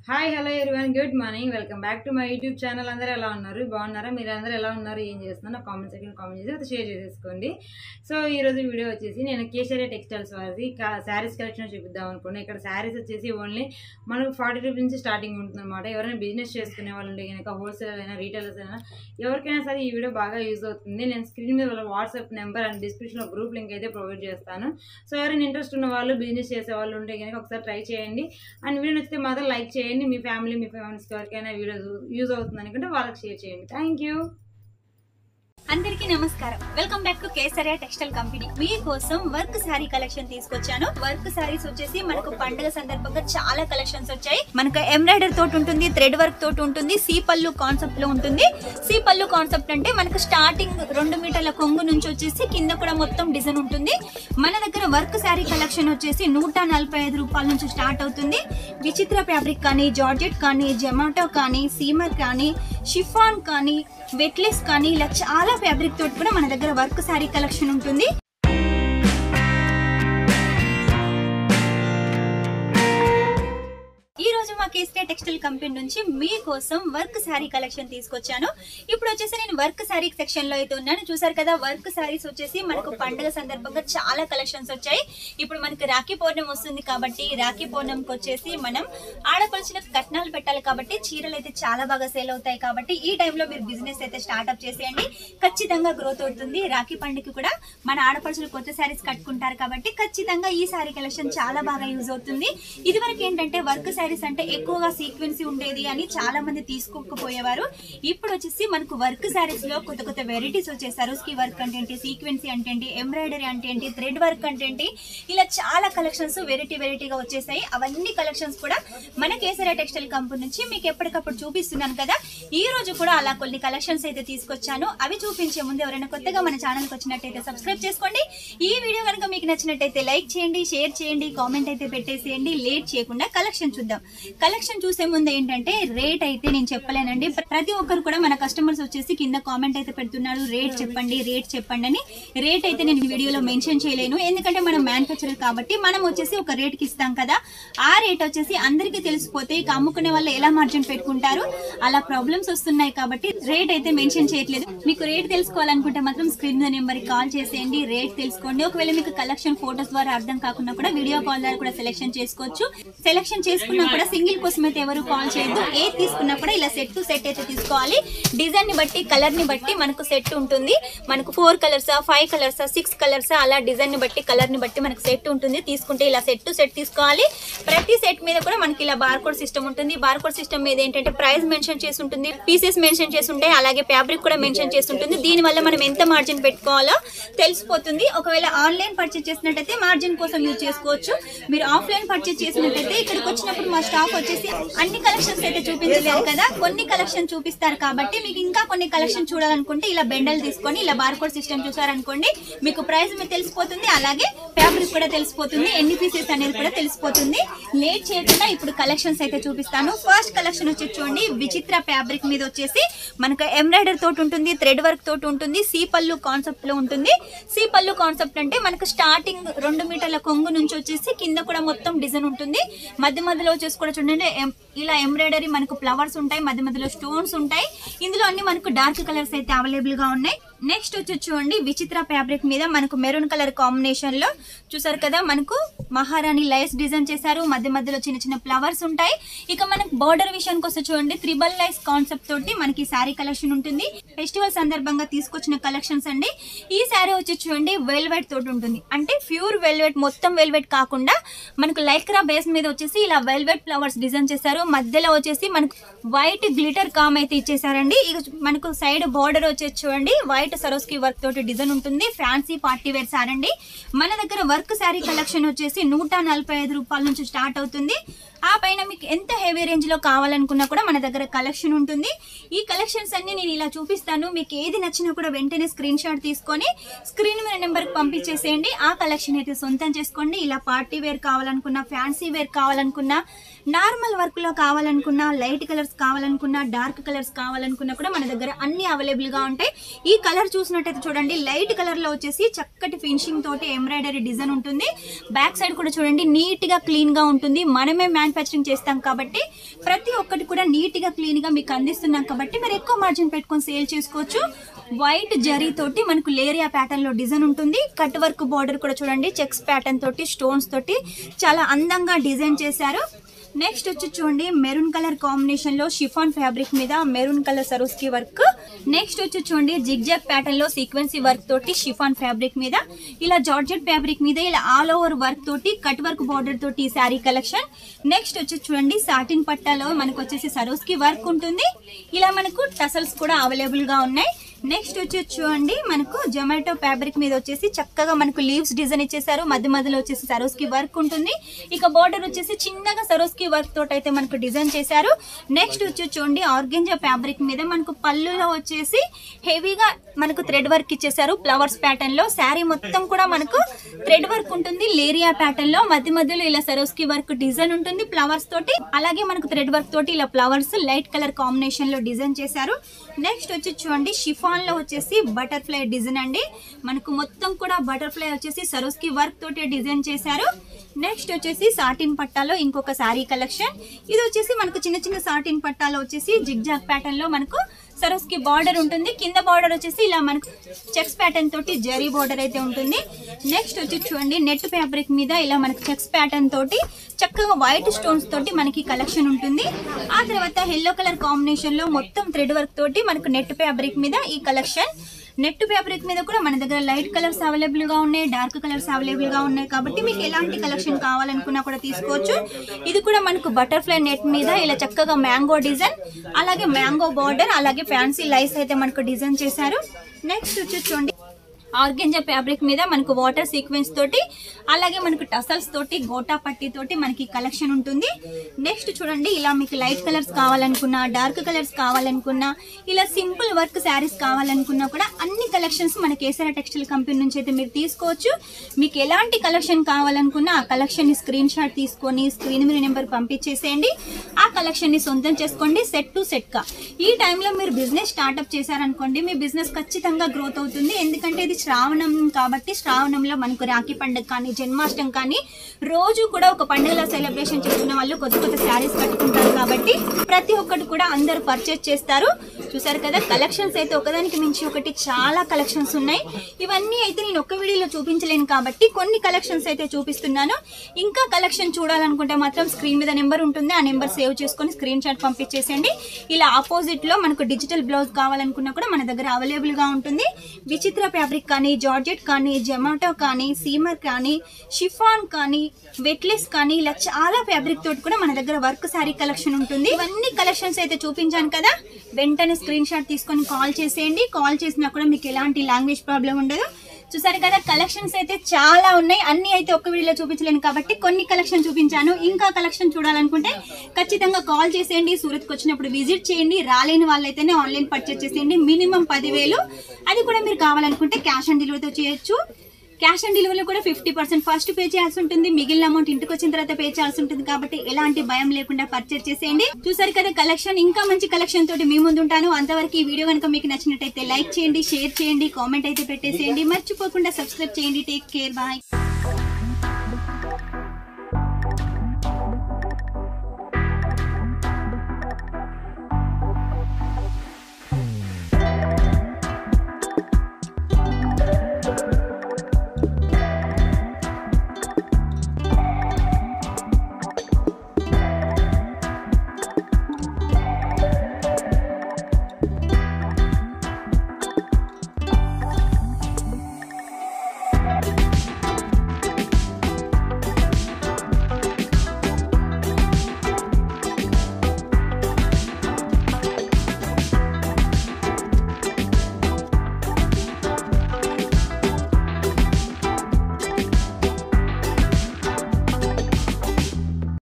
hi hello everyone good morning welcome back to my YouTube channel అందరూ ఎలా ఉన్నారు బాగున్నారా మీరు అందరూ ఎలా ఉన్నారు ఏం చేస్తున్నారు కామెంట్ సెక్షన్ కామెంట్ చేసి అది షేర్ చేసేసుకోండి సో ఈ రోజు వీడియో వచ్చేసి నేను కేసరియా టెక్స్టైల్స్ వారిది శారీస్ కలెక్షన్ చూపిద్దాం అనుకున్నాను ఇక్కడ శారీస్ వచ్చేసి ఓన్లీ మనకు ఫార్టీ రూపీస్ నుంచి స్టార్టింగ్ ఉంటుంది అనమాట ఎవరైనా బిజినెస్ చేసుకునే వాళ్ళు ఉంటే కనుక హోల్సేలర్ అయినా రీటైలర్స్ అయినా ఎవరికైనా సరే ఈ వీడియో బాగా యూజ్ అవుతుంది నేను స్క్రీన్ మీద వాళ్ళ వాట్సాప్ నెంబర్ అండ్ డిస్క్రిప్షన్లో గ్రూప్ లింక్ అయితే ప్రొవైడ్ చేస్తాను సో ఎవరైనా ఇంట్రెస్ట్ ఉన్న వాళ్ళు బిజినెస్ చేసే వాళ్ళు ఉంటే కనుక ఒకసారి ట్రై చేయండి అండ్ వీడియో నచ్చితే మాత్రం లైక్ చేయండి మీ ఫ్యామిలీ మీ ఫ్రెండ్స్కి ఎవరికైనా వీడియో యూజ్ అవుతుంది అనుకుంటే వాళ్ళకి షేర్ చేయండి థ్యాంక్ యూ అందరికీ నమస్కారం welcome back to Kesariya textile company మీకోసం వర్క్ శారీ కలెక్షన్ తీసుకొచ్చాను వర్క్ శారీస్ వచ్చేసి మనకు పండుగ సందర్భంగా చాలా కలెక్షన్స్ వచ్చాయి మనకు ఎంబ్రాయిడరీ తోటి ఉంటుంది థ్రెడ్ వర్క్ తోటి ఉంటుంది సీ పళ్ళు కాన్సెప్ట్ లో ఉంటుంది సీ పళ్ళు కాన్సెప్ట్ అంటే మనకు స్టార్టింగ్ రెండు మీటర్ల కొంగు నుంచి వచ్చేసి కింద కూడా మొత్తం డిజైన్ ఉంటుంది మన దగ్గర వర్క్ శారీ కలెక్షన్ వచ్చేసి నూట నలభై ఐదు రూపాయల నుంచి స్టార్ట్ అవుతుంది విచిత్ర ఫ్యాబ్రిక్ కానీ జార్జెట్ కానీ జొమాటో కానీ సీమర్ కానీ షిఫాన్ కానీ వెట్లెస్ కానీ ఇలా చాలా ఫ్యాబ్రిక్ తోటి కూడా మన దగ్గర వర్క్ శారీ కలెక్షన్ ఉంటుంది ఈ రోజు మా కేసీఆర్ టెక్స్టైల్ కంపెనీ నుంచి మీకోసం వర్క్ శారీ కలెక్షన్ తీసుకొచ్చాను ఇప్పుడు వచ్చేసి నేను వర్క్ శారీ సెక్షన్ లో అయితే ఉన్నాను చూసారు కదా వర్క్ శారీస్ వచ్చేసి మనకు పండుగ సందర్భంగా చాలా కలెక్షన్స్ వచ్చాయి ఇప్పుడు మనకి రాఖీ పౌర్ణమి వస్తుంది కాబట్టి రాఖీ పౌర్ణమికి వచ్చేసి మనం ఆడపడుచులకు కట్నాలు పెట్టాలి కాబట్టి చీరలు అయితే చాలా బాగా సేల్ అవుతాయి కాబట్టి ఈ టైంలో మీరు బిజినెస్ అయితే స్టార్ట్అప్ చేసేయండి ఖచ్చితంగా గ్రోత్ అవుతుంది రాఖీ పండుగకి కూడా మన ఆడపడుచులు కొత్త శారీస్ కట్టుకుంటారు కాబట్టి ఖచ్చితంగా ఈ శారీ కలెక్షన్ చాలా బాగా యూజ్ అవుతుంది ఇదివరకు ఏంటంటే వర్క్ శారీస్ అంటే ఎక్కువగా సీక్వెన్సీ ఉండేది అని చాలా మంది తీసుకోకపోయేవారు ఇప్పుడు వచ్చేసి మనకు వర్క్ శారీస్ లో కొత్త కొత్త వెరైటీస్ వచ్చాయి సరోస్కి వర్క్ అంటే ఏంటి సీక్వెన్సీ అంటే ఏంటి ఎంబ్రాయిడరీ అంటే ఏంటి థ్రెడ్ వర్క్ అంటే ఏంటి ఇలా చాలా కలెక్షన్స్ వెరైటీ వెరైటీగా వచ్చేసాయి అవన్నీ కలెక్షన్స్ కూడా మన కేసరియా టెక్స్టైల్ కంపెనీ నుంచి మీకు ఎప్పటికప్పుడు చూపిస్తున్నాను కదా ఈ రోజు కూడా అలా కొన్ని కలెక్షన్స్ అయితే తీసుకొచ్చాను అవి చూపించే ముందు ఎవరైనా కొత్తగా మన ఛానల్కి వచ్చినట్టయితే సబ్స్క్రైబ్ చేసుకోండి ఈ వీడియో కనుక మీకు నచ్చినట్టయితే లైక్ చేయండి షేర్ చేయండి కామెంట్ అయితే పెట్టేసేయండి లేట్ చేయకుండా కలెక్షన్ చూద్దాం కలెక్షన్ చూసే ముందు ఏంటంటే రేట్ అయితే నేను చెప్పలేనండి ప్రతి ఒక్కరు కూడా మన కస్టమర్స్ వచ్చేసి కింద కామెంట్ అయితే పెడుతున్నారు రేట్ చెప్పండి రేట్ చెప్పండి అని రేట్ అయితే నేను ఈ వీడియోలో మెన్షన్ చేయలేను ఎందుకంటే మనం మ్యానుఫ్యాక్చరర్ కాబట్టి మనం వచ్చేసి ఒక రేట్కి ఇస్తాం కదా ఆ రేట్ వచ్చేసి అందరికీ తెలిసిపోతే ఇక అమ్ముకునే వాళ్ళు ఎలా మార్జిన్ పెట్టుకుంటారు అలా ప్రాబ్లమ్స్ వస్తున్నాయి కాబట్టి రేట్ అయితే మెన్షన్ చేయట్లేదు మీకు రేట్ తెలుసుకోవాలనుకుంటే మాత్రం స్క్రీన్ నెంబర్ కాల్ చేసేయండి రేట్ తెలుసుకోండి ఒకవేళ మీకు కలెక్షన్ ఫోటోస్ ద్వారా అర్థం కాకుండా కూడా వీడియో కాల్ ద్వారా కూడా సెలెక్షన్ చేసుకోవచ్చు సెలెక్షన్ చేసుకున్నా కూడా సింగిల్ కోసం అయితే ఎవరు కాల్ చేయొద్దు ఏ తీసుకున్నా కూడా ఇలా సెట్ టు సెట్ అయితే తీసుకోవాలి డిజైన్ ని బట్టి కలర్ ని బట్టి మనకు సెట్ ఉంటుంది మనకు four colours five colours six colours అలా డిజైన్ ని బట్టి కలర్ ని బట్టి మనకు సెట్ ఉంటుంది తీసుకుంటే ఇలా సెట్ టు సెట్ తీసుకోవాలి ప్రతి సెట్ మీద కూడా మనకి ఇలా బార్కోడ్ సిస్టమ్ ఉంటుంది బార్కోడ్ సిస్టమ్ మీద ఏంటంటే ప్రైస్ మెన్షన్ చేసి ఉంటుంది పీసెస్ మెన్షన్ చేసి ఉంటాయి అలాగే ఫ్యాబ్రిక్ కూడా మెన్షన్ చేసి ఉంటుంది దీని వల్ల మనం ఎంత మార్జిన్ పెట్టుకోవాలో తెలిసిపోతుంది ఒకవేళ ఆన్లైన్ పర్చేస్ చేసినట్టయితే మార్జిన్ కోసం యూజ్ చేసుకోవచ్చు మీరు ఆఫ్లైన్ పర్చేస్ చేసినట్టయితే ఇక్కడికి వచ్చినప్పుడు మా స్టాక్ వచ్చేసి అన్ని కలెక్షన్స్ అయితే చూపించలేదు కదా కొన్ని కలెక్షన్ చూపిస్తారు కాబట్టి మీకు ఇంకా కొన్ని కలెక్షన్ చూడాలనుకుంటే ఇలా బెండల్ తీసుకొని ఇలా బార్కోడ్ సిస్టమ్ చూసారనుకోండి మీకు ప్రైస్ మీద తెలిసిపోతుంది అలాగే ఫ్యాబ్రిక్ కూడా తెలిసిపోతుంది ఎన్ని పీసెస్ అనేది కూడా తెలిసిపోతుంది లేట్ చేయకుండా ఇప్పుడు కలెక్షన్స్ అయితే చూపిస్తాను ఫస్ట్ కలెక్షన్ వచ్చి చూడండి విచిత్ర ఫ్యాబ్రిక్ మీద వచ్చేసి మనకు ఎంబ్రాయిడరీ తోటి ఉంటుంది థ్రెడ్ వర్క్ తోటి ఉంటుంది సీ పళ్ళు కాన్సెప్ట్ లో ఉంటుంది సీ పళ్ళు కాన్సెప్ట్ అంటే మనకు స్టార్టింగ్ రెండు మీటర్ల కొంగు నుంచి వచ్చేసి కింద కూడా మొత్తం డిజైన్ ఉంటుంది మధ్య మధ్యలో వచ్చేసి కూడా చూడండి ఎం- ఇలా ఎంబ్రాయిడరీ మనకు ఫ్లవర్స్ ఉంటాయి మధ్య మధ్యలో స్టోన్స్ ఉంటాయి ఇందులో అన్ని మనకు డార్క్ కలర్స్ అయితే అవైలబుల్ గా ఉన్నాయి నెక్స్ట్ వచ్చి చూడండి విచిత్ర ఫ్యాబ్రిక్ మీద మనకు మెరూన్ కలర్ కాంబినేషన్ లో చూసారు కదా మనకు మహారాణి లైస్ డిజైన్ చేశారు మధ్య మధ్యలో చిన్న చిన్న ఫ్లవర్స్ ఉంటాయి ఇక మనకు బార్డర్ విషయానికి వస్తే చూడండి త్రిబల్ లైస్ కాన్సెప్ట్ తోటి మనకి శారీ కలెక్షన్ ఉంటుంది ఫెస్టివల్ సందర్భంగా తీసుకొచ్చిన కలెక్షన్స్ అండి ఈ శారీ వచ్చి చూడండి వెల్వెట్ తోటి ఉంటుంది అంటే ప్యూర్ వెల్వెట్ మొత్తం వెల్వెట్ కాకుండా మనకు లైక్రా బేస్ మీద వచ్చేసి ఇలా వెల్వెట్ ఫ్లవర్స్ డిజైన్ చేశారు మధ్యలో వచ్చేసి మనకు వైట్ గ్లిటర్ కామ్ అయితే ఇచ్చేసారండి ఇక మనకు సైడ్ బార్డర్ వచ్చేసి చూడండి వైట్ సరోస్కి వర్క్ తోటి డిజైన్ ఉంటుంది ఫ్యాన్సీ పార్టీ వేర్ సారీ అండి మన దగ్గర వర్క్ శారీ కలెక్షన్ వచ్చేసి నూట నలభై ఐదు రూపాయల నుంచి స్టార్ట్ అవుతుంది ఆ పైన మీకు ఎంత హెవీ రేంజ్ లో కావాలనుకున్నా కూడా మన దగ్గర కలెక్షన్ ఉంటుంది ఈ కలెక్షన్స్ అన్ని నేను ఇలా చూపిస్తాను మీకు ఏది నచ్చినా కూడా వెంటనే స్క్రీన్ షాట్ తీసుకొని స్క్రీన్ మీద నెంబర్కి పంపించేసేయండి ఆ కలెక్షన్ అయితే సొంతం చేసుకోండి ఇలా పార్టీ వేర్ కావాలనుకున్నా ఫ్యాన్సీ వేర్ కావాలనుకున్నా నార్మల్ వర్క్ లో కావాలనుకున్నా లైట్ కలర్స్ కావాలనుకున్నా డార్క్ కలర్స్ కావాలనుకున్నా కూడా మన దగ్గర అన్ని అవైలబుల్ గా ఉంటాయి ఈ కలర్ చూసినట్టయితే చూడండి లైట్ కలర్ లో వచ్చేసి చక్కటి ఫినిషింగ్ తోటి ఎంబ్రాయిడరీ డిజైన్ ఉంటుంది బ్యాక్ సైడ్ కూడా చూడండి నీట్ గా క్లీన్ గా ఉంటుంది మనమే మ్యానుఫ్యాక్చరింగ్ చేస్తాం కాబట్టి ప్రతి ఒక్కటి కూడా నీట్ గా క్లీన్ గా మీకు అందిస్తున్నాం కాబట్టి మీరు ఎక్కువ మార్జిన్ పెట్టుకొని సేల్ చేసుకోవచ్చు వైట్ జరీ తోటి మనకు లేరియా ప్యాటర్న్ లో డిజైన్ ఉంటుంది కట్ వర్క్ బార్డర్ కూడా చూడండి చెక్స్ ప్యాటర్న్ తోటి స్టోన్స్ తోటి చాలా అందంగా డిజైన్ చేశారు నెక్స్ట్ వచ్చి చూడండి మెరూన్ కలర్ కాంబినేషన్ లో షిఫాన్ ఫ్యాబ్రిక్ మీద maroon colour Swarovski work next వచ్చి చూడండి జిగ్జాగ్ ప్యాటర్న్ లో సీక్వెన్సీ వర్క్ తోటి షిఫాన్ ఫ్యాబ్రిక్ మీద ఇలా జార్జెట్ ఫ్యాబ్రిక్ మీద ఇలా ఆల్ ఓవర్ వర్క్ తోటి కట్ వర్క్ బార్డర్ తోటి శారీ కలెక్షన్ నెక్స్ట్ వచ్చి చూడండి సాటిన్ పట్టాలో మనకు వచ్చేసి సరోస్కి వర్క్ ఉంటుంది ఇలా మనకు టసల్స్ కూడా అవైలబుల్ గా ఉన్నాయి నెక్స్ట్ వచ్చి చూడండి మనకు జొమాటో ఫ్యాబ్రిక్ మీద వచ్చేసి చక్కగా మనకు లీవ్స్ డిజైన్ ఇచ్చేసారు మధ్య మధ్యలో వచ్చేసి సరోస్కి వర్క్ ఉంటుంది ఇక బార్డర్ వచ్చేసి చిన్నగా సరోస్కి వర్క్ తోటి అయితే మనకు డిజైన్ చేశారు నెక్స్ట్ వచ్చి చూడండి ఆర్గెంజా ఫ్యాబ్రిక్ మీద మనకు పళ్ళులో వచ్చేసి హెవీగా మనకు థ్రెడ్ వర్క్ ఇచ్చేసారు ఫ్లవర్స్ ప్యాటర్న్ లో శారీ మొత్తం కూడా మనకు థ్రెడ్ వర్క్ ఉంటుంది లేరియా ప్యాటర్న్ లో మధ్య మధ్యలో ఇలా సరోస్కి వర్క్ డిజైన్ ఉంటుంది ఫ్లవర్స్ తోటి అలాగే మనకు థ్రెడ్ వర్క్ తోటి ఇలా ఫ్లవర్స్ లైట్ కలర్ కాంబినేషన్ లో డిజైన్ చేశారు నెక్స్ట్ వచ్చి చూడండి షిఫాన్ లో వచ్చేసి బటర్ఫ్లై డిజైన్ అండి మనకు మొత్తం కూడా బటర్ఫ్లై వచ్చేసి సరోస్కి వర్క్ తోటి డిజైన్ చేశారు నెక్స్ట్ వచ్చేసి సాటిన్ పట్టాలో ఇంకొక శారీ కలెక్షన్ ఇది వచ్చేసి మనకు చిన్న చిన్న సాటిన్ పట్టాలో వచ్చేసి జిగ్జాగ్ ప్యాటర్న్ లో మనకు సరోస్కి బార్డర్ ఉంటుంది కింద బార్డర్ వచ్చేసి ఇలా మనకు చెక్స్ ప్యాటర్న్ తోటి జరీ బార్డర్ అయితే ఉంటుంది నెక్స్ట్ వచ్చి చూడండి నెట్ ఫ్యాబ్రిక్ మీద ఇలా మనకు చెక్స్ ప్యాటర్న్ తోటి చక్కగా వైట్ స్టోన్స్ తోటి మనకి కలెక్షన్ ఉంటుంది ఆ తర్వాత ఎల్లో కలర్ కాంబినేషన్ లో మొత్తం థ్రెడ్ వర్క్ తోటి మనకు నెట్ ఫ్యాబ్రిక్ మీద ఈ కలెక్షన్ నెట్ ఫ్యాబ్రిక్ మీద కూడా మన దగ్గర లైట్ కలర్స్ అవైలబుల్ గా ఉన్నాయి డార్క్ కలర్స్ అవైలబుల్ గా ఉన్నాయి కాబట్టి మీకు ఎలాంటి కలెక్షన్ కావాలనుకున్నా కూడా తీసుకోవచ్చు ఇది కూడా మనకు బటర్ఫ్లై నెట్ మీద ఇలా చక్కగా మ్యాంగో డిజైన్ అలాగే మ్యాంగో బార్డర్ అలాగే ఫ్యాన్సీ లైస్ అయితే మనకు డిజైన్ చేశారు నెక్స్ట్ వచ్చి చూడండి ఆర్గెంజా ఫ్యాబ్రిక్ మీద మనకు వాటర్ సీక్వెన్స్ తోటి అలాగే మనకు టసల్స్ తోటి గోటా పట్టి తోటి మనకి కలెక్షన్ ఉంటుంది నెక్స్ట్ చూడండి ఇలా మీకు లైట్ కలర్స్ కావాలనుకున్నా డార్క్ కలర్స్ కావాలనుకున్నా ఇలా సింపుల్ వర్క్ శారీస్ కావాలనుకున్నా కూడా అన్ని కలెక్షన్స్ మన కేసర టెక్స్టైల్ కంపెనీ నుంచి అయితే మీరు తీసుకోవచ్చు మీకు ఎలాంటి కలెక్షన్ కావాలనుకున్నా ఆ కలెక్షన్ ని స్క్రీన్ షాట్ తీసుకొని స్క్రీన్ మీద నెంబర్ పంపించేసేయండి ఆ కలెక్షన్ ని సొంతం చేసుకోండి సెట్ టు సెట్ గా ఈ టైంలో మీరు బిజినెస్ స్టార్ట్అప్ చేశారనుకోండి మీ బిజినెస్ ఖచ్చితంగా గ్రోత్ అవుతుంది ఎందుకంటే ఇది శ్రావణం కాబట్టి శ్రావణంలో మనకు రాఖీ పండుగ కానీ జన్మాష్టమి కానీ రోజు కూడా ఒక పండుగలా సెలబ్రేషన్ చేసుకున్న వాళ్ళు కొత్త కొత్త శారీస్ కట్టుకుంటారు కాబట్టి ప్రతి ఒక్కటి కూడా అందరూ పర్చేస్ చేస్తారు చూసారు కదా కలెక్షన్స్ అయితే ఒకదానికి మించి ఒకటి చాలా కలెక్షన్స్ ఉన్నాయి ఇవన్నీ అయితే నేను ఒక్క వీడియోలో చూపించలేను కాబట్టి కొన్ని కలెక్షన్స్ అయితే చూపిస్తున్నాను ఇంకా కలెక్షన్ చూడాలనుకుంటే మాత్రం స్క్రీన్ మీద నెంబర్ ఉంటుంది ఆ నెంబర్ సేవ్ చేసుకొని స్క్రీన్ షాట్ పంపించేసేయండి ఇలా ఆపోజిట్ లో మనకు డిజిటల్ బ్లౌజ్ కావాలనుకున్నా కూడా మన దగ్గర అవైలబుల్ గా ఉంటుంది విచిత్ర ఫ్యాబ్రిక్ కానీ జార్జెట్ కానీ జమాటో కానీ సీమర్ కానీ షిఫాన్ కానీ వెట్లెస్ కానీ ఇలా చాలా ఫ్యాబ్రిక్ తోటి కూడా మన దగ్గర వర్క్ శారీ కలెక్షన్ ఉంటుంది ఇవన్నీ కలెక్షన్స్ అయితే చూపించాను కదా వెంటనే స్క్రీన్ షాట్ తీసుకొని కాల్ చేసేయండి కాల్ చేసినా కూడా మీకు ఎలాంటి లాంగ్వేజ్ ప్రాబ్లం ఉండదు చూసారు కదా కలెక్షన్స్ అయితే చాలా ఉన్నాయి అన్ని అయితే ఒక్క వీడియోలో చూపించలేను కాబట్టి కొన్ని కలెక్షన్ చూపించాను ఇంకా కలెక్షన్ చూడాలనుకుంటే ఖచ్చితంగా కాల్ చేసేయండి సూరత్కి వచ్చినప్పుడు విజిట్ చేయండి రాలేని వాళ్ళైతేనే ఆన్లైన్ పర్చేస్ చేసేయండి మినిమం పదివేలు అది కూడా మీరు కావాలనుకుంటే క్యాష్ ఆన్ డెలివరీతో చేయొచ్చు క్యాష్ ఆన్ డెలివరీలో కూడా ఫిఫ్టీ పర్సెంట్ ఫస్ట్ పే చేయాల్సి ఉంటుంది మిగిలిన అమౌంట్ ఇంటికి వచ్చిన తర్వాత పే చేయాల్సి ఉంటుంది కాబట్టి ఎలాంటి భయం లేకుండా పర్చేస్ చేసేయండి చూసారు కదా కలెక్షన్ ఇంకా మంచి కలెక్షన్ తోటి మీ ముందు ఉంటాను అంతవరకు ఈ వీడియో కనుక మీకు నచ్చినట్టయితే లైక్ చేయండి షేర్ చేయండి కామెంట్ అయితే పెట్టేసేయండి మర్చిపోకుండా సబ్స్క్రైబ్ చేయండి టేక్ కేర్ బాయ్